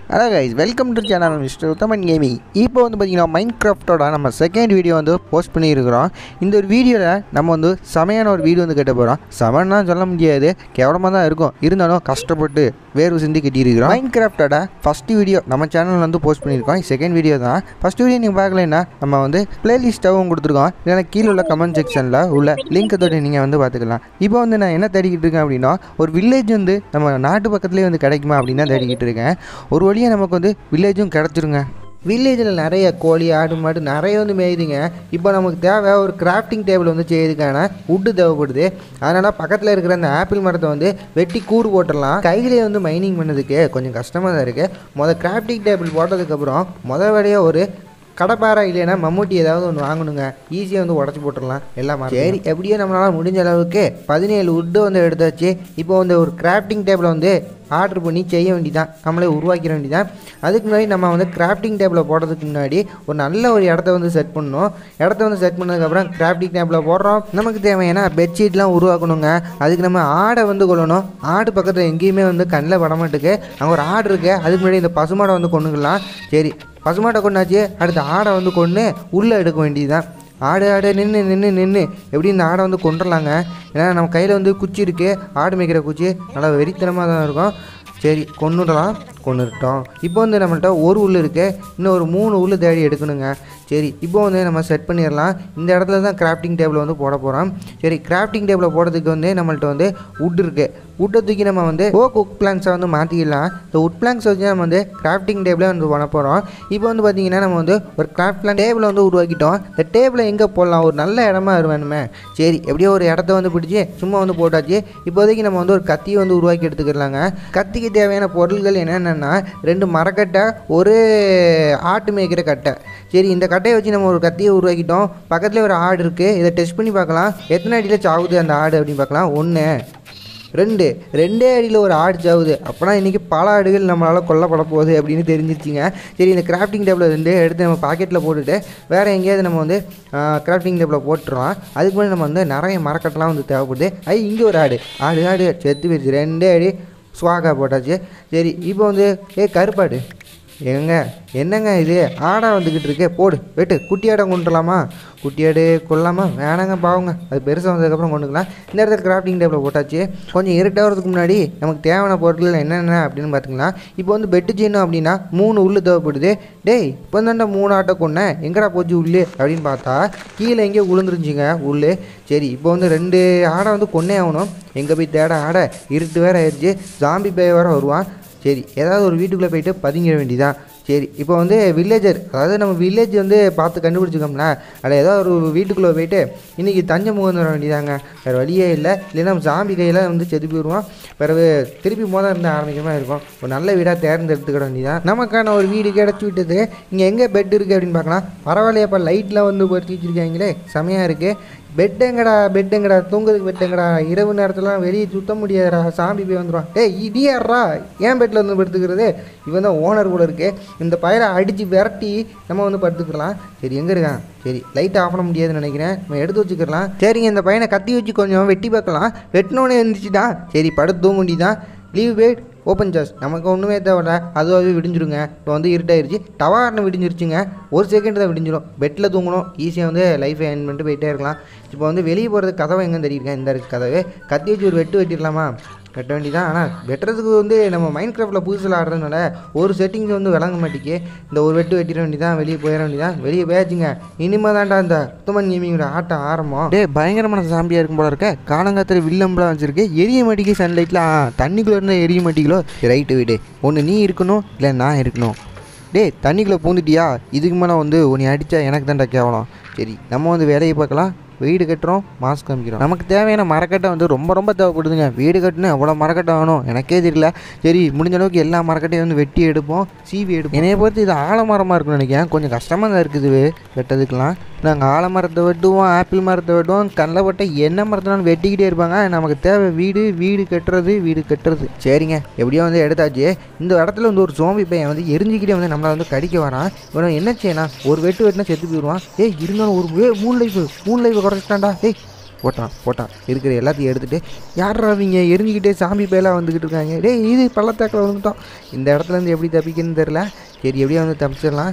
hello guys welcome to channel mister Uthaman gaming இப்போ வந்து பார்த்தீங்கன்னா மைண்ட் கிராஃப்டோட நம்ம செகண்ட் வீடியோ வந்து போஸ்ட் பண்ணியிருக்கிறோம் இந்த ஒரு வீடியோவில் நம்ம வந்து செமையான ஒரு வீடியோ வந்து கட்ட போகிறோம் செமன்னா சொல்ல முடியாது கேவலமாக தான் இருக்கும் இருந்தாலும் கஷ்டப்பட்டு வேர்வு சிந்தி கட்டியிருக்கிறோம் மைண்ட் கிராஃப்டோட ஃபஸ்ட் வீடியோ நம்ம சேனலில் வந்து போஸ்ட் பண்ணியிருக்கோம் செகண்ட் வீடியோ தான் ஃபஸ்ட் வீடியோ நீங்கள் பார்க்கலன்னா நம்ம வந்து பிளேலிஸ்ட்டாகவும் கொடுத்துருக்கோம் இல்லைன்னா கீழே உள்ள கமெண்ட் செக்ஷனில் உள்ள லிங்க் தொட்டு நீங்கள் வந்து பார்த்துக்கலாம் இப்போ வந்து நான் என்ன தேடிக்கிட்டு இருக்கேன் அப்படின்னா ஒரு வில்லேஜ் வந்து நம்ம நாட்டு பக்கத்துலேயே வந்து கிடைக்குமா அப்படின்னு தான் தேடிக்கிட்டு இருக்கேன் ஒரு வழியாக நமக்கு வந்து வில்லேஜும் கிடச்சிருங்க வில்லேஜில் நிறைய கோழி ஆடு மாடு நிறைய வந்து மேயுதுங்க இப்போ நமக்கு தேவை ஒரு கிராஃப்டிங் டேபிள் வந்து செய்யறதுக்கான உட்டு தேவைப்படுது அதனால் பக்கத்தில் இருக்கிற அந்த ஆப்பிள் மரத்தை வந்து வெட்டி கூடு போட்டுடலாம் கையிலே வந்து மைனிங் பண்ணதுக்கு கொஞ்சம் கஷ்டமாக தான் இருக்குது மொதல் கிராஃப்டிங் டேபிள் போட்டதுக்கப்புறம் மொதல் வேலையாக ஒரு கடப்பாரா இல்லைன்னா மம்முட்டி ஏதாவது ஒன்று வாங்கணுங்க ஈஸியாக வந்து உடச்சி போட்டுடலாம் எல்லாம் சரி எப்படியோ நம்மளால் முடிஞ்ச அளவுக்கு பதினேழு உட்டு வந்து எடுத்தாச்சு இப்போ வந்து ஒரு கிராஃப்டிங் டேபிளை வந்து ஆர்டர் பண்ணி செய்ய வேண்டியதான் நம்மளே உருவாக்கிற வேண்டியதான் அதுக்கு முன்னாடி நம்ம வந்து கிராஃப்டிங் டேபிளை போடுறதுக்கு முன்னாடி ஒரு நல்ல ஒரு இடத்த வந்து செட் பண்ணணும் இடத்த வந்து செட் பண்ணதுக்கப்புறம் கிராஃப்டிங் டேபிளை போடுறோம் நமக்கு தேவையான பெட்ஷீட்லாம் உருவாக்கணுங்க அதுக்கு நம்ம ஆடை வந்து கொள்ளணும் ஆடு பக்கத்தில் எங்கேயுமே வந்து கண்ணில் படமாட்டுக்கு அங்கே ஒரு ஆடு இருக்கு அதுக்கு முன்னாடி இந்த பசுமாடை வந்து கொண்டுக்கலாம் சரி பசுமாட்டை கொண்டாச்சு அடுத்து ஆடை வந்து கொண்டு உள்ளே எடுக்க வேண்டியதுதான் ஆடு ஆடு நின்று நின்று நின்று எப்படி இந்த ஆடை வந்து கொண்டுடலாங்க ஏன்னா நம்ம கையில் வந்து குச்சி இருக்குது ஆடு மேய்க்கிற குச்சி நல்லா வெறித்தனமாக தான் இருக்கும் சரி கொண்டுடலாம் கொண்டுட்டோம் இப்போ வந்து நம்மள்ட்ட ஒரு உள் இருக்குது இன்னும் ஒரு மூணு உள் தேடி எடுக்கணுங்க சரி இப்போ வந்து நம்ம செட் பண்ணிடலாம் இந்த இடத்துல தான் கிராஃப்டிங் டேபிள் வந்து போட போகிறோம் சரி கிராஃப்டிங் டேபிளை போடுறதுக்கு வந்து நம்மள்ட்ட வந்து உட் இருக்குது உட்டை தூக்கி நம்ம வந்து ஓக் உட் பிளாங்க்ஸை வந்து மாற்றிக்கலாம் இந்த உட் பிளாங்க்ஸ் வச்சு நம்ம வந்து கிராஃப்டிங் டேபிளே வந்து பண்ண போகிறோம் இப்போ வந்து பார்த்திங்கன்னா நம்ம வந்து ஒரு கிராஃப்ட் பிளான் டேபிளை வந்து உருவாக்கிட்டோம் இந்த டேபிளை எங்கே போடலாம் ஒரு நல்ல இடமா வேணுமே சரி எப்படியோ ஒரு இடத்த வந்து பிடிச்சி சும்மா வந்து போட்டாச்சு இப்போதைக்கு நம்ம வந்து ஒரு கத்தியை வந்து உருவாக்கி எடுத்துக்கலாங்க கத்திக்கு தேவையான பொருட்கள் என்னென்னா ரெண்டு மரக்கட்டை ஒரு ஆட்டு மேய்க்கிற கட்டை சரி இந்த கட்டையை வச்சு நம்ம ஒரு கத்தியை உருவாக்கிட்டோம் பக்கத்துலேயே ஒரு ஆடு இருக்குது இதை டெஸ்ட் பண்ணி பார்க்கலாம் எத்தனை அடியில் சாவுது அந்த ஆடு அப்படின்னு பார்க்கலாம் ஒன்று ரெண்டு ரெண்டே அடியில் ஒரு ஆடு சாவுது அப்போனா இன்றைக்கி பல ஆடுகள் நம்மளால் கொல்லப்பட போகுது அப்படின்னு தெரிஞ்சிருச்சிங்க சரி இந்த கிராஃப்டிங் டேபிள் ரெண்டு எடுத்து நம்ம பாக்கெட்டில் போட்டுட்டு வேறு எங்கேயாவது நம்ம வந்து கிராஃப்டிங் டேபிளில் போட்டுருவோம் அதுக்கு முன்னாடி நம்ம வந்து நிறைய மரக்கட்டெலாம் வந்து தேவைப்படுது ஐ இங்கே ஒரு ஆடு ஆடு ஆடு செத்து போயிடுச்சு ரெண்டே அடி சுவாகா போட்டாச்சு சரி இப்போ வந்து ஏ கருப்பாடு ஏங்க என்னங்க இது ஆடை வந்துக்கிட்டு இருக்கே போடு வெட்டு குட்டி ஆடை கொண்டுலாமா குட்டி ஆடு கொள்ளாமா வேணாங்க பாவங்க அது பெருசாக வந்ததுக்கப்புறம் கொண்டுக்கலாம் இந்த இடத்துல கிராஃப்டிங் டேபிள் போட்டாச்சு கொஞ்சம் இருட்டாகிறதுக்கு முன்னாடி நமக்கு தேவையான பொருட்கள் என்னென்ன அப்படின்னு பார்த்துக்கலாம் இப்போ வந்து பெட்டு செய்யணும் அப்படின்னா மூணு உள்ளு தேவைப்படுது டேய் இப்போ தாண்டா மூணு ஆட்டை கொண்டேன் எங்கடா போச்சு உள்ளு அப்படின்னு பார்த்தா கீழே எங்கேயோ விழுந்துருந்துச்சிங்க உள்ளு சரி இப்போ வந்து ரெண்டு ஆடை வந்து கொன்னே ஆகணும் எங்கே போய் தேட ஆடை இருட்டு வேற ஆயிடுச்சு ஜாம்பி பே வேற வருவான் சரி ஏதாவது ஒரு வீட்டுக்குள்ளே போயிட்டு பதுங்கிட வேண்டியதான் சரி இப்போ வந்து வில்லேஜர் அதாவது நம்ம வில்லேஜ் வந்து பார்த்து கண்டுபிடிச்சிக்கோம்னா அதில் ஏதாவது ஒரு வீட்டுக்குள்ளே போயிட்டு இன்றைக்கி தஞ்சை முகம் வர வேண்டியதாங்க வேறு வழியே இல்லை இல்லைன்னா நம்ம சாமி கையில் வந்து செது போயிடுவோம் பிறகு திருப்பி மோதல் இருந்து ஆரம்பிக்கிற மாதிரி இருக்கும் ஒரு நல்ல வீடாக தேர்ந்தெடுத்துக்கிட வேண்டியதான் நமக்கான ஒரு வீடு கிடச்சி விட்டது இங்கே எங்கே பெட் இருக்குது அப்படின்னு பார்க்கலாம் பரவாயில்லையாப்பா லைட்டில் வந்து பொருத்தி வச்சுருக்காங்களே செமையாக இருக்குது பெட் எங்கடா பெட் எங்கடா தூங்குறதுக்கு பெட் எங்கடா இரவு நேரத்துலலாம் வெளியே சுத்த முடியாதுடா சாமி போய் வந்துடுவான் டேய் இது யாரா ஏன் பெட்டில் வந்து படுத்துக்கிறது இவன் தான் ஓனர் கூட இருக்கு இந்த பயிரை அடித்து விரட்டி நம்ம வந்து படுத்துக்கலாம் சரி எங்கே இருக்கான் சரி லைட் ஆஃப் பண்ண முடியாதுன்னு நினைக்கிறேன் நம்ம எடுத்து வச்சுக்கலாம் சரிங்க இந்த பையனை கத்தி வச்சு கொஞ்சம் வெட்டி பார்க்கலாம் வெட்டினோடனே இருந்துச்சுடா சரி படுத்து தூங்க வேண்டியதான் லீவ் வெயிட் ஓப்பன் சார்ஜ் நமக்கு ஒன்றுமே தேவையில்ல அதுவாகவே விடிஞ்சிருங்க இப்போ வந்து இருட்டாயிருச்சு டவார்னு விடிஞ்சிருச்சுங்க ஒரு செகண்ட் தான் விடிஞ்சிரும் பெட்டில் தூங்கணும் ஈஸியாக வந்து லைஃபை என் பண்ணிட்டு போயிட்டே இருக்கலாம் இப்போ வந்து வெளியே போகிறதுக்கு கதவை எங்கே தெரியிருக்கேன் இந்த இருக்கு கதவு கத்தி வச்சு ஒரு வெட்டு வெட்டிடலாமா வெட்ட வேண்டியதான் ஆனால் வெட்டுறதுக்கு வந்து நம்ம மைண்ட் கிராஃப்டில் புதுசில் ஆடுறதுனால ஒரு செட்டிங்ஸ் வந்து விளங்க மாட்டேங்கி இந்த ஒரு வெட்டு வெட்டிட வேண்டியதான் வெளியே போயிட வேண்டியதான் வெளியே போயாச்சுங்க இனிமே தான்டா இந்த உத்தமன் கேமிங்கோட ஆட்டம் ஆரம்பம் டே பயங்கரமான சாம்பியாக இருக்கும் போல இருக்க காலங்காத்தில் வில்லம்பலாம் வச்சிருக்கு எரிய மாட்டிக்கு சன்லைட்டில் தண்ணிக்குள்ளே இருந்தால் எரிய மாட்டிங்களோ ரைட்டு வீடு ஒன்று நீ இருக்கணும் இல்லை நான் இருக்கணும் டேய் தண்ணிக்குள்ளே பூந்துட்டியா இதுக்கு மேலே வந்து உன்னை அடித்தா எனக்கு தான்டா கேவலம் சரி நம்ம வந்து வேலையை பார்க்கலாம் வீடு கட்டுறோம் மாஸ்க் காமிக்கிறோம் நமக்கு தேவையான மரக்கட்டை வந்து ரொம்ப ரொம்ப தேவைப்படுதுங்க வீடு கட்டுன்னு அவ்வளோ மரக்கட்டை வேணும் எனக்கே தெரியல சரி முடிஞ்ச அளவுக்கு எல்லா மரக்கட்டையும் வந்து வெட்டி எடுப்போம் சீவி எடுப்போம் என்னைய பொறுத்து இது ஆலமரமாக இருக்கும்னு நினைக்கிறேன் கொஞ்சம் கஷ்டமாக தான் இருக்குது வெட்டதுக்கெலாம் நாங்கள் ஆலமரத்தை வெட்டுவோம் ஆப்பிள் மரத்தை வெட்டுவோம் கல்லை பட்டை என்ன மரத்தினாலும் வெட்டிக்கிட்டே இருப்பாங்க நமக்கு தேவை வீடு வீடு கட்டுறது வீடு கட்டுறது சரிங்க எப்படியோ வந்து எடுத்தாச்சு இந்த இடத்துல வந்து ஒரு சோம்பி பையன் வந்து எரிஞ்சிக்கிட்டே வந்து நம்மளை வந்து கடிக்க வரான் இவனை என்ன செய்யலாம் ஒரு வெட்டு வெட்டினா செத்து போயிடுவான் ஏய் இருந்தாலும் ஒரு வே- மூணு லைஃப் மூணு லைஃப் குறைச்சிட்டான்டா ஏய் போட்டான் போட்டான் இருக்கிற எல்லாத்தையும் எடுத்துகிட்டு யாரா அவங்க எரிஞ்சிக்கிட்டே சாமி பேலாக வந்துக்கிட்டு இருக்காங்க டேய் இது பள்ளத்தாக்கில் வந்துட்டோம் இந்த இடத்துலேருந்து எப்படி தப்பிக்கணும்னு தெரில சரி எப்படியா வந்து தப்பிச்சிடலாம்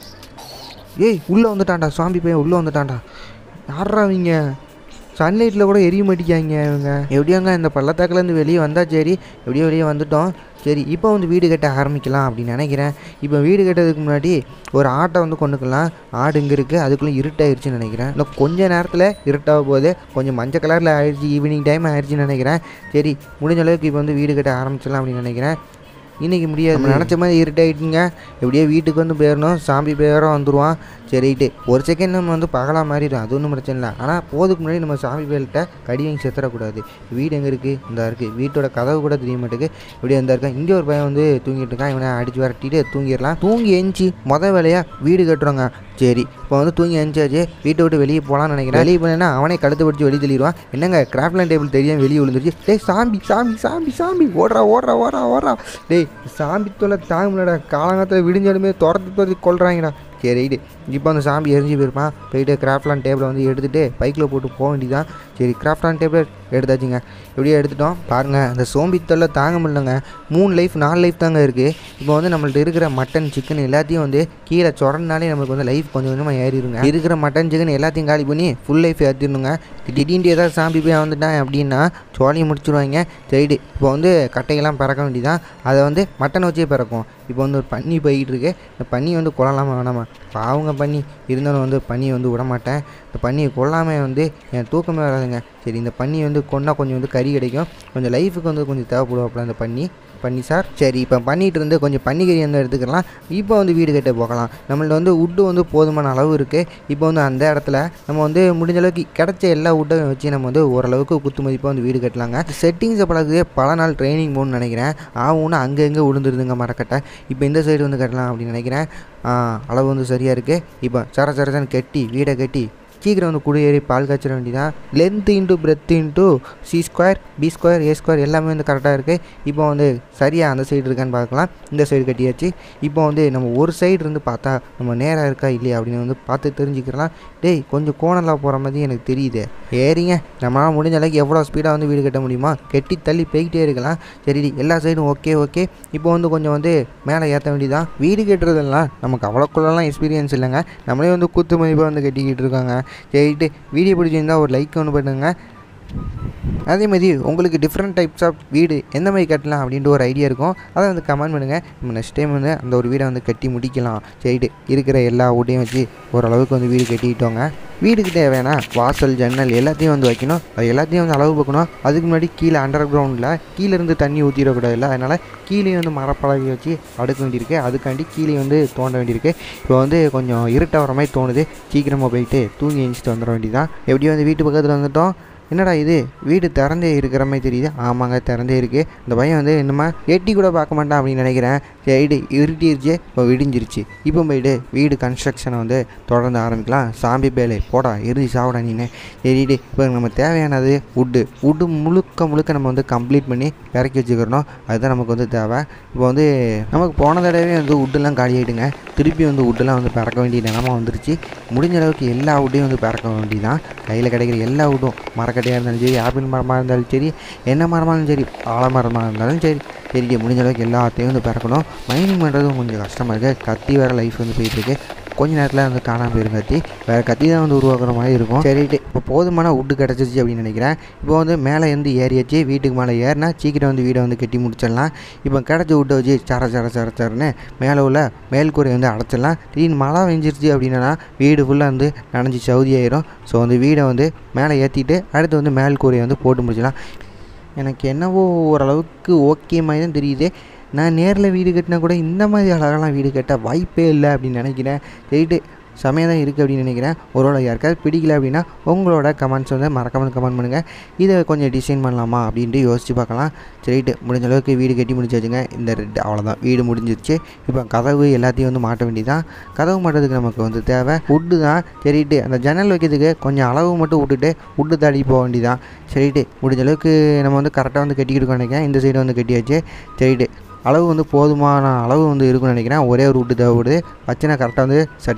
ஏய் உள்ளே வந்துட்டான்டா சாமி பையன் உள்ளே வந்துட்டான்டா யாரா அவங்க சன்லைட்டில் கூட எரிய மாட்டேங்காங்க இவங்க எப்படியாங்க இந்த பள்ளத்தாக்குலேருந்து வெளியே வந்தால் சரி எப்படியோ வெளியே வந்துட்டோம் சரி இப்போ வந்து வீடு கட்ட ஆரம்பிக்கலாம் அப்படின்னு நினைக்கிறேன் இப்போ வீடு கட்டுறதுக்கு முன்னாடி ஒரு ஆட்டை வந்து கொண்டுக்கலாம் ஆடு இங்கே இருக்குது அதுக்குள்ளே இருட்டாயிருச்சுன்னு நினைக்கிறேன் இன்னும் கொஞ்ச நேரத்தில் இருட்டாக போகுது கொஞ்சம் மஞ்சள் கலரில் ஆயிடுச்சு ஈவினிங் டைம் ஆயிடுச்சுன்னு நினைக்கிறேன் சரி முடிஞ்ச அளவுக்கு இப்போ வந்து வீடு கட்ட ஆரம்பிச்சிடலாம் அப்படின்னு நினைக்கிறேன் இன்றைக்கி முடியாது நம்ம நினச்ச மாதிரி இருட்டாயிட்டுங்க எப்படியோ வீட்டுக்கு வந்து போயிடணும் சாமி பேரும் வந்துடுவான் சரிட்டு ஒரு செகண்ட் நம்ம வந்து பகலாக மாறிடும் அது ஒன்றும் பிரச்சனை இல்லை ஆனால் போதுக்கு முன்னாடி நம்ம சாமி பேர்கிட்ட கடி வாங்கி செத்துறக்கூடாது வீடு எங்கே இருக்குது இந்த இருக்குது வீட்டோட கதவு கூட தெரிய மாட்டேங்குது இப்படி இந்த இருக்கா இங்கே ஒரு பையன் வந்து தூங்கிட்டு இருக்கான் இவனை அடித்து விரட்டிட்டு தூங்கிடலாம் தூங்கி எஞ்சி மொதல் வேலையாக வீடு கட்டுறோங்க சரி இப்போ வந்து தூங்கி எஞ்சாச்சு வீட்டை விட்டு வெளியே போகலான்னு நினைக்கிறேன் வெளியே போனேன்னா அவனே கழுத்து பிடிச்சி வெளியே தள்ளிடுவான் என்னங்க கிராஃப்ட்லேண்ட் டேபிள் தெரியாம வெளியே விழுந்துருச்சு டேய் சாமி சாமி சாமி சாமி ஓடுறா ஓடுறா ஓடுறா ஓடுறா டேய் சாமி தொல்லை தாங்க முடியலடா காலங்காலத்தில் விடிஞ்சாலுமே துரத்து துரத்தி கொள்றாங்கடா சரி ரைட்டு இப்போ அந்த சாமி எரிஞ்சு போயிருப்பான் போயிட்டு கிராஃப்ட்லான் டேபிளை வந்து எடுத்துகிட்டு பைக்கில் போட்டு போக வேண்டியதான் சரி கிராஃப்ட்லான் டேபிள் எடுத்தாச்சுங்க எப்படியோ எடுத்துட்டோம் பாருங்கள் அந்த சோம்பி தொல்லை தாங்க முடியலங்க மூணு லைஃப் நாலு லைஃப் தாங்க இருக்குது இப்போ வந்து நம்மள்ட்ட இருக்கிற மட்டன் சிக்கன் எல்லாத்தையும் வந்து கீழே சொரனாலே நம்மளுக்கு வந்து லைஃப் கொஞ்சம் கொஞ்சமாக ஏறிடுங்க இருக்கிற மட்டன் சிக்கன் எல்லாத்தையும் காலி பண்ணி ஃபுல் லைஃப் ஏற்றிடணுங்க திடீர்னு ஏதாவது சாம்பி போய் வந்துட்டான் அப்படின்னா சோழியை முடிச்சிருவாங்க சரிடு இப்போ வந்து கட்டையெல்லாம் பறக்க வேண்டியதான் அதை வந்து மட்டன் வச்சே பறக்கும் இப்போ வந்து ஒரு பன்னி போய்கிட்டு இருக்கு இந்த பன்னி வந்து கொல்லலாமா வேணாமா பாவங்க பண்ணி இருந்தாலும் வந்து பன்னியை வந்து விட மாட்டேன் இந்த பன்னியை கொல்லாமல் வந்து என் தூக்கமே வராதுங்க சரி இந்த பன்னி வந்து கொன்னா கொஞ்சம் வந்து கறி கிடைக்கும் கொஞ்சம் லைஃபுக்கு வந்து கொஞ்சம் தேவைப்படுவாப்புல அந்த பன்னி பண்ணி சார் சரி இப்போ பண்ணிகிட்டு இருந்து கொஞ்சம் பன்னிக்கறி வந்து எடுத்துக்கலாம் இப்போ வந்து வீடு கட்ட போகலாம் நம்மள்ட்ட வந்து உட்டு வந்து போதுமான அளவு இருக்குது இப்போ வந்து அந்த இடத்துல நம்ம வந்து முடிஞ்ச அளவுக்கு கிடைச்ச எல்லா உட்டையும் வச்சு நம்ம வந்து ஓரளவுக்கு குத்து மதிப்பாக வந்து வீடு கட்டலாங்க செட்டிங்ஸை பழகுதே பல நாள் ட்ரைனிங் போகணும்னு நினைக்கிறேன் ஆகும்னு அங்கங்கே விழுந்துருதுங்க மரக்கட்டை இப்போ இந்த சைடு வந்து கட்டலாம் அப்படின்னு நினைக்கிறேன் ஆ, அளவு வந்து சரியாக இருக்குது இப்போ சர சரசன்னு கட்டி வீடை கட்டி சீக்கிரம் வந்து குடியேறி பால் காய்ச்சிட வேண்டியதான் length into breadth into C square B square A square எல்லாமே வந்து கரெக்டாக இருக்குது இப்போ வந்து சரியாக அந்த சைடு இருக்கான்னு பார்க்கலாம் இந்த சைடு கட்டியாச்சு இப்போ வந்து நம்ம ஒரு சைடு இருந்து பார்த்தா நம்ம நேராக இருக்கா இல்லையா அப்படின்னு வந்து பார்த்து தெரிஞ்சுக்கலாம் டேய் கொஞ்சம் கோணலாக போகிற மாதிரி எனக்கு தெரியுது ஏறிங்க நம்மளால் முடிஞ்ச அளவுக்கு எவ்வளோ ஸ்பீடாக வந்து வீடு கட்ட முடியுமா கெட்டி தள்ளி போய்கிட்டே இருக்கலாம் சரி எல்லா சைடும் ஓகே ஓகே இப்போ வந்து கொஞ்சம் வந்து மேலே ஏற்ற வேண்டியதான் வீடு கட்டுறதெல்லாம் நமக்கு அவ்வளோக்குள்ளலாம் எக்ஸ்பீரியன்ஸ் இல்லைங்க நம்மளே வந்து குத்து மதிப்பாக வந்து கட்டிக்கிட்டு இருக்காங்க சரிட்டு வீடியோ பிடிச்சிருந்தா ஒரு லைக் ஒன்று பண்ணுங்க அதே மாதிரி உங்களுக்கு டிஃப்ரெண்ட் டைப்ஸ் ஆஃப் வீடு எந்த மாதிரி கட்டலாம் அப்படின்ட்டு ஒரு ஐடியா இருக்கும் அதை வந்து கமெண்ட் பண்ணுங்கள் நம்ம நெக்ஸ்ட் டைம் வந்து அந்த ஒரு வீடை வந்து கட்டி முடிக்கலாம் சரிட்டு இருக்கிற எல்லா வீட்டையும் வச்சு ஓரளவுக்கு வந்து வீடு கட்டிக்கிட்டோங்க வீடுக்கு தேவையான வாசல் ஜன்னல் எல்லாத்தையும் வந்து வைக்கணும் அது எல்லாத்தையும் வந்து அளவு பார்க்கணும் அதுக்கு முன்னாடி கீழே அண்டர் கிரவுண்டில் கீழே இருந்து தண்ணி ஊற்றிடக்கூடாதுல்ல அதனால் கீழே வந்து மரப்பலகை வச்சு அடுக்க வேண்டியிருக்கு அதுக்காண்டி கீழே வந்து தோண்ட வேண்டியிருக்கு இப்போ வந்து கொஞ்சம் இருட்ட வர மாதிரி தோணுது சீக்கிரமாக போயிட்டு தூங்கி எழுந்திரிச்சிட்டு வந்துட வேண்டியதான் எப்படியும் வந்து வீட்டு பக்கத்தில் வந்துட்டோம் என்னடா இது வீடு திறந்தே இருக்கிற மாதிரி தெரியுது ஆமாங்க திறந்தே இருக்குது இந்த பையன் வந்து என்னமா எட்டி கூட பார்க்க மாட்டான் அப்படின்னு நினைக்கிறேன் சரி இருட்டிருச்சு இப்போ விடிஞ்சிருச்சு இப்போ போயிட்டு வீடு கன்ஸ்ட்ரக்ஷனை வந்து தொடர்ந்து ஆரம்பிக்கலாம் சாம்பி பேலே போடா எரிஞ்சு சாப்பிடா நீனு சரிட்டு இப்போ நம்ம தேவையானது வுட்டு வுட்டு முழுக்க முழுக்க நம்ம வந்து கம்ப்ளீட் பண்ணி இறக்கி வச்சுக்கிறணும் அதுதான் நமக்கு வந்து தேவை இப்போ வந்து நமக்கு போன தடவை வந்து வுட்டெல்லாம் காலி ஆகிடுங்க திருப்பி வந்து வுட்டெல்லாம் வந்து பறக்க வேண்டிய நிலமா வந்துருச்சு முடிஞ்ச அளவுக்கு எல்லா வுட்டையும் வந்து பறக்க வேண்டியதான் கையில் கிடைக்கிற எல்லா வுட்டும் மரக்கட்டையாக இருந்தாலும் சரி ஆப்பிள் மரமாக இருந்தாலும் சரி என்ன மரமாக இருந்தாலும் சரி ஆலமரமாக இருந்தாலும் சரி சரி முடிஞ்ச அளவுக்கு எல்லாத்தையும் வந்து பறக்கணும் மைனிங் பண்ணுறதும் கொஞ்சம் கஷ்டமாக இருக்குது கத்தி வேறு லைஃப் வந்து போயிட்டுருக்கு கொஞ்ச நேரத்தில் வந்து காணாமல் போயிரும் கத்தி வேறு கத்தி தான் வந்து உருவாக்குற மாதிரி இருக்கும் சரிட்டு இப்போ போதுமான வுட்டு கிடச்சிருச்சு அப்படின்னு நினைக்கிறேன் இப்போ வந்து மேலே இருந்து ஏறியாச்சு வீட்டுக்கு மேலே ஏறினா சீக்கிரம் வந்து வீடை வந்து கட்டி முடிச்சிடலாம் இப்போ கிடச்ச வுட்டை வச்சு சர சர சர சரன்னு மேலே உள்ள மேல்கூரை வந்து அடைச்சிடலாம் திடீர்னு மழை வெஞ்சிருச்சு அப்படின்னா வீடு ஃபுல்லாக வந்து நனைஞ்சி சவுதி ஆயிரும் ஸோ வந்து வீடை வந்து மேலே ஏற்றிட்டு அடுத்து வந்து மேல் கூரையை வந்து போட்டு முடிச்சிடலாம் எனக்கு என்னவோ ஓரளவுக்கு ஓகே மாதிரி தான் தெரியுது நான் நேரில் வீடு கட்டினா கூட இந்த மாதிரி அழகெல்லாம் வீடு கட்ட வாய்ப்பே இல்லை அப்படின்னு நினைக்கிறேன் சரிட்டு செமையாக தான் இருக்குது அப்படின்னு நினைக்கிறேன் ஒருவேளை யாருக்காவது பிடிக்கல அப்படின்னா உங்களோட கமெண்ட்ஸ் வந்து மறக்காமல் கமெண்ட் பண்ணுங்கள் இதை கொஞ்சம் டிசைன் பண்ணலாமா அப்படின்ட்டு யோசிச்சு பார்க்கலாம் சரிட்டு முடிஞ்ச அளவுக்கு வீடு கட்டி முடிச்சாச்சுங்க இந்த ரெட் அவ்வளோதான் வீடு முடிஞ்சிருச்சு இப்போ கதவு எல்லாத்தையும் வந்து மாட்ட வேண்டியதான் கதவு மாட்டுறதுக்கு நமக்கு வந்து தேவை உட்டு தான் சரிட்டு அந்த ஜன்னல் வைக்கிறதுக்கு கொஞ்சம் அளவு மட்டும் விட்டுட்டு உட்டு தாடி போக வேண்டியதான் சரிட்டு முடிஞ்ச அளவுக்கு நம்ம வந்து கரெக்டாக வந்து கட்டிக்கிட்டு நினைக்கிறேன் இந்த சைடு வந்து கட்டியாச்சு சரிட்டு அளவு வந்து போதுமான அளவு வந்து இருக்கும்னு நினைக்கிறேன் ஒரே ஒரு விட்டு தேவைப்படுது வச்சுனா கரெக்டாக வந்து செட் ஆயிரும்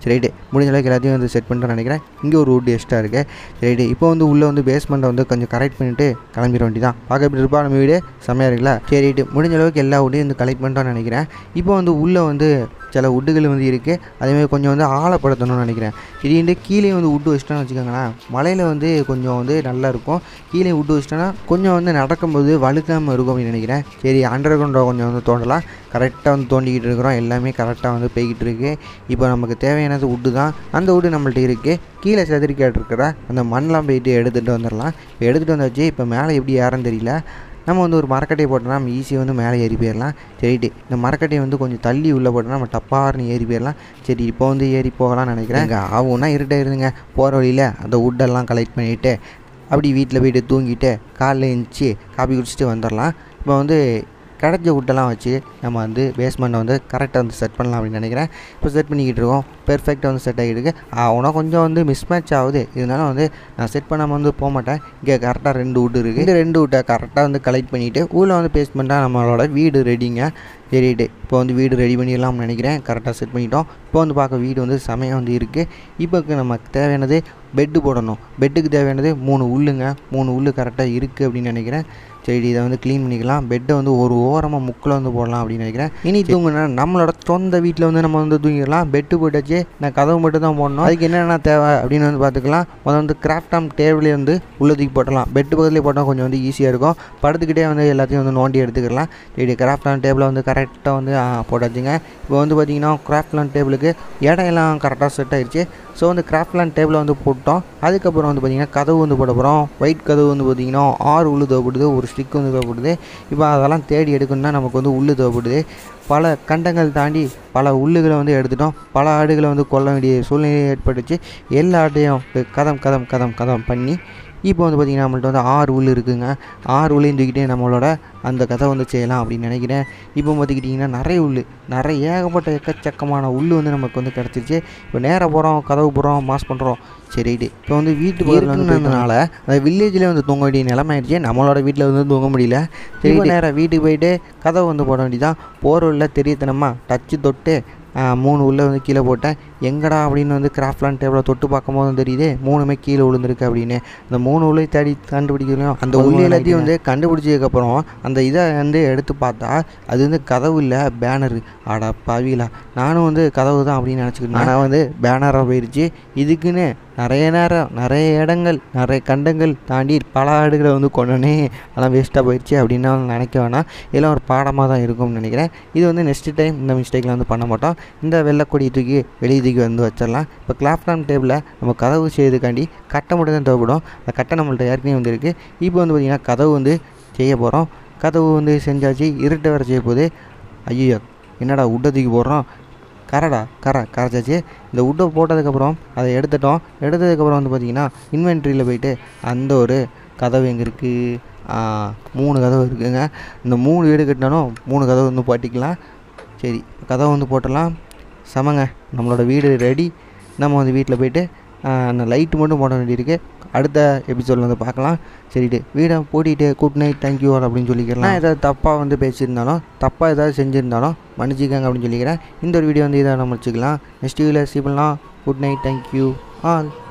ரைட்டு முடிஞ்ச அளவுக்கு எல்லாத்தையும் வந்து செட் பண்ணிட்டு நினைக்கிறேன் இங்கே ஒரு வுட் எக்ஸ்ட்ரா இருக்குது ரைட்டு இப்போ வந்து உள்ளே வந்து பேஸ்மெண்ட்டை வந்து கொஞ்சம் கரெக்ட் பண்ணிவிட்டு கிளம்பிட வேண்டியதான் பார்க்க எப்படி இருப்பா நம்ம வீடு செம்மையாக இருக்குல்ல சரி ரைட்டு முடிஞ்ச அளவுக்கு எல்லா வுட்டையும் வந்து கலெக்ட் பண்ணிட்டோம்னு நினைக்கிறேன் இப்போ வந்து உள்ளே வந்து சில உட்டுகள் வந்து இருக்குது அதேமாதிரி கொஞ்சம் வந்து ஆழப்படுத்தணும்னு நினைக்கிறேன் திடீர்னு கீழே வந்து உட்டு வச்சிட்டோன்னு வச்சுக்கோங்களேன் மலையில் வந்து கொஞ்சம் வந்து நல்லா இருக்கும் கீழே உட்டு வச்சிட்டோன்னா கொஞ்சம் வந்து நடக்கும்போது வழுக்காமல் இருக்கும் அப்படின்னு நினைக்கிறேன் சரி அண்டர் கிரவுண்டை கொஞ்சம் வந்து தோண்டலாம் கரெக்டாக வந்து தோண்டிக்கிட்டு இருக்கிறோம் எல்லாமே கரெக்டாக வந்து போய்கிட்டு இருக்கு இப்போ நமக்கு தேவையானது உட்டு தான் அந்த உட்டு நம்மள்ட்ட இருக்குது கீழே செதறிக்காட்டு இருக்கிற அந்த மண்ணெலாம் போயிட்டு எடுத்துகிட்டு வந்துடலாம் இப்போ எடுத்துகிட்டு வந்தாச்சு இப்போ மேலே எப்படி ஏறன்னு தெரியல நம்ம வந்து ஒரு மரக்கட்டையை போட்டோம்னா நம்ம ஈஸியாக வந்து மேலே ஏறி போயிடலாம் சரிட்டு இந்த மரக்கட்டையை வந்து கொஞ்சம் தள்ளி உள்ளே போட்டோம்னா நம்ம டப்பார்னு ஏறி போயிடலாம் சரி இப்போ வந்து ஏறி போகலாம்னு நினைக்கிறேன் இங்கே ஆகும்னா இருட்டாயிருதுங்க போகிற வழியில் அந்த உட்டெல்லாம் கலெக்ட் பண்ணிவிட்டு அப்படி வீட்டில் போயிட்டு தூங்கிட்டு காலைல எழுந்துச்சி காப்பி குடிச்சிட்டு வந்துடலாம் இப்போ வந்து கிடைச்ச உட்டெல்லாம் வச்சு நம்ம வந்து பேஸ்மெண்ட்டை வந்து கரெக்டாக வந்து செட் பண்ணலாம் அப்படின்னு நினைக்கிறேன் இப்போ செட் பண்ணிக்கிட்டு இருக்கோம் பெர்ஃபெக்டாக வந்து செட் ஆகிட்டு இருக்கு அவனா கொஞ்சம் வந்து மிஸ் மேட்ச் ஆகுது இதனால வந்து நான் செட் பண்ணாமல் வந்து போக மாட்டேன் இங்கே கரெக்டாக ரெண்டு வுட்டு இருக்குது இந்த ரெண்டு வுட்டை கரெக்டாக வந்து கலெக்ட் பண்ணிவிட்டு உள்ளே வந்து பேஸ்மெண்ட்டாக நம்மளோட வீடு ரெடிங்க சரிட்டு இப்போ வந்து வீடு ரெடி பண்ணிடலாம்னு நினைக்கிறேன் கரெக்டாக செட் பண்ணிட்டோம் இப்போ வந்து பார்க்க வீடு வந்து செமையாக வந்து இருக்குது இப்போக்கு நமக்கு தேவையானது பெட்டு போடணும் பெட்டுக்கு தேவையானது மூணு உள்ளுங்க மூணு உள்ளு கரெக்டாக இருக்குது அப்படின்னு நினைக்கிறேன் சரி இதை வந்து க்ளீன் பண்ணிக்கலாம் பெட்டை வந்து ஒரு ஓரமாக முக்கில் வந்து போடலாம் அப்படின்னு நினைக்கிறேன் இனி தூங்குனா நம்மளோட சொந்த வீட்டில் வந்து நம்ம வந்து தூங்கிடலாம் பெட்டு போட்டாச்சு நான் கதவு மட்டும் தான் போடணும் அதுக்கு என்னென்ன தேவை அப்படின்னு வந்து பார்த்துக்கலாம் முதல்ல வந்து கிராஃப்டாம் டேபிளே வந்து உள்ள தூக்கி போட்டலாம் பெட்டு பக்கத்துலேயே போட்டால் கொஞ்சம் வந்து ஈஸியாக இருக்கும் படுத்துக்கிட்டே வந்து எல்லாத்தையும் வந்து நோண்டி எடுத்துக்கலாம் சரி கிராஃப்டான் டேபிளை வந்து கரெக்டாக வந்து ஆ, போட்டாச்சுங்க இப்போ வந்து பார்த்தீங்கன்னா கிராஃப்ட்லான் டேபிளுக்கு இடம் எல்லாம் கரெக்டாக செட் ஆயிடுச்சு ஸோ வந்து கிராஃப்ட்லான் டேபிளை வந்து போட்டோம் அதுக்கப்புறம் வந்து பார்த்திங்கன்னா கதவு வந்து போட போகிறோம் ஒயிட் கதவு வந்து பார்த்திங்கன்னா ஆறு உள்ளு தேவைப்படுது ஒரு ஸ்டிக் வந்து தேவைப்படுது இப்போ அதெல்லாம் தேடி எடுக்கணும்னா நமக்கு வந்து உள்ளு தேவைப்படுது பல கண்டங்கள் தாண்டி பல உள்ளுகளை வந்து எடுத்துட்டோம் பல ஆடுகளை வந்து கொல்ல வேண்டிய சூழ்நிலை ஏற்பட்டுச்சு எல்லா ஆட்டையும் கதம் கதம் கதம் கதம் பண்ணி இப்போ வந்து பார்த்திங்கன்னா நம்மள்ட்ட வந்து ஆறு உள் இருக்குங்க ஆறு உள்ளையும் தூக்கிட்டே நம்மளோட அந்த கதை வந்து செய்யலாம் அப்படின்னு நினைக்கிறேன் இப்போ பார்த்துக்கிட்டிங்கன்னா நிறைய உள் நிறைய ஏகப்பட்ட எக்கச்சக்கமான உள் வந்து நமக்கு வந்து கிடச்சிருச்சு இப்போ நேராக போகிறோம் கதவு போகிறோம் மாஸ் பண்ணுறோம் சரி ரைட்டு இப்போ வந்து வீட்டு பக்கத்தில் வந்து போயிருந்தனால அந்த வில்லேஜ்லேயே வந்து தூங்க வேண்டிய நிலைமை ஆயிடுச்சு நம்மளோட வீட்டில் வந்து தூங்க முடியல சரி நேராக வீட்டுக்கு போயிட்டு கதவு வந்து போட வேண்டியதான் போகிற உள்ள தெரியத்தனமா டச்சு தொட்டு ஆ, மூணு உள்ளே வந்து கீழே போட்டேன் எங்கடா அப்படின்னு வந்து கிராஃப்ட்லான் டேபிளை தொட்டு பார்க்கும்போது தான் தெரியுது மூணுமே கீழே விழுந்திருக்கு அப்படின்னு அந்த மூணு உள்ளே தேடி கண்டுபிடிக்கலையும் அந்த உள்ள எல்லாத்தையும் வந்து கண்டுபிடிச்சதுக்கப்புறம் அந்த இதை வந்து எடுத்து பார்த்தா அது வந்து கதவு இல்லை பேனரு அட பாவிகளா நானும் வந்து கதவு தான் அப்படின்னு நினச்சிக்கிட்டேன் ஆனால் வந்து பேனராக போயிடுச்சு இதுக்குன்னு நிறைய நேரம் நிறைய இடங்கள் நிறைய கண்டங்கள் தாண்டி பல ஆடுகளை வந்து கொண்டனே அதெல்லாம் வேஸ்ட்டாக போயிடுச்சு அப்படின்னு நான் நினைக்க வேணாம் இதெல்லாம் ஒரு பாடமாக தான் இருக்கும்னு நினைக்கிறேன் இது வந்து நெக்ஸ்ட் டைம் இந்த மிஸ்டேக்கில் வந்து பண்ண மாட்டோம் இந்த வெள்ளைக்கொடி தூக்கி வெளியே தூக்கி வந்து வச்சிடலாம் இப்போ கிளாப்டான் டேபிளில் நம்ம கதவு செய்யறதுக்காண்டி கட்டை மட்டும் தான் தேவைப்படும் அந்த கட்டை நம்மள்ட்ட ஏற்கனவே வந்துருக்கு இப்போ வந்து பார்த்திங்கன்னா கதவு வந்து செய்ய போகிறோம் கதவு வந்து செஞ்சாச்சு இருட்ட வர செய்ய போகுது ஐயோ என்னடா உட்டை தூக்கி போடுறோம் கரடா கரை கரைச்சாச்சு இந்த உட்டை போட்டதுக்கப்புறம் அதை எடுத்துட்டோம் எடுத்ததுக்கப்புறம் வந்து பார்த்திங்கன்னா இன்வென்ட்ரியில் போயிட்டு அந்த ஒரு கதவு எங்கே இருக்குது மூணு கதவு இருக்குங்க இந்த மூணு வீடு கட்டினாலும் மூணு கதவு வந்து பாட்டிக்கலாம் சரி கதவை வந்து போட்டலாம் செமங்க நம்மளோட வீடு ரெடி நம்ம வந்து வீட்டில் போயிட்டு ஆ, அந்த லைட்டு மட்டும் போட வேண்டியிருக்கு அடுத்த எபிசோடில் வந்து பார்க்கலாம் சரிட்டு வீடை பூட்டிட்டு குட் நைட் தேங்க்யூ அப்படின்னு சொல்லிக்கலாம் நான் ஏதாவது தப்பாக வந்து பேசியிருந்தாலும் தப்பாக ஏதாவது செஞ்சுருந்தாலும் மன்னிச்சிக்கங்க அப்படின்னு சொல்லிக்கிறேன் இந்த ஒரு வீடியோ வந்து இதை நம்ம முடிச்சுக்கலாம் நெக்ஸ்ட் வீடியோவில் சீப்பலாம் குட் நைட் தேங்க்யூ ஆல்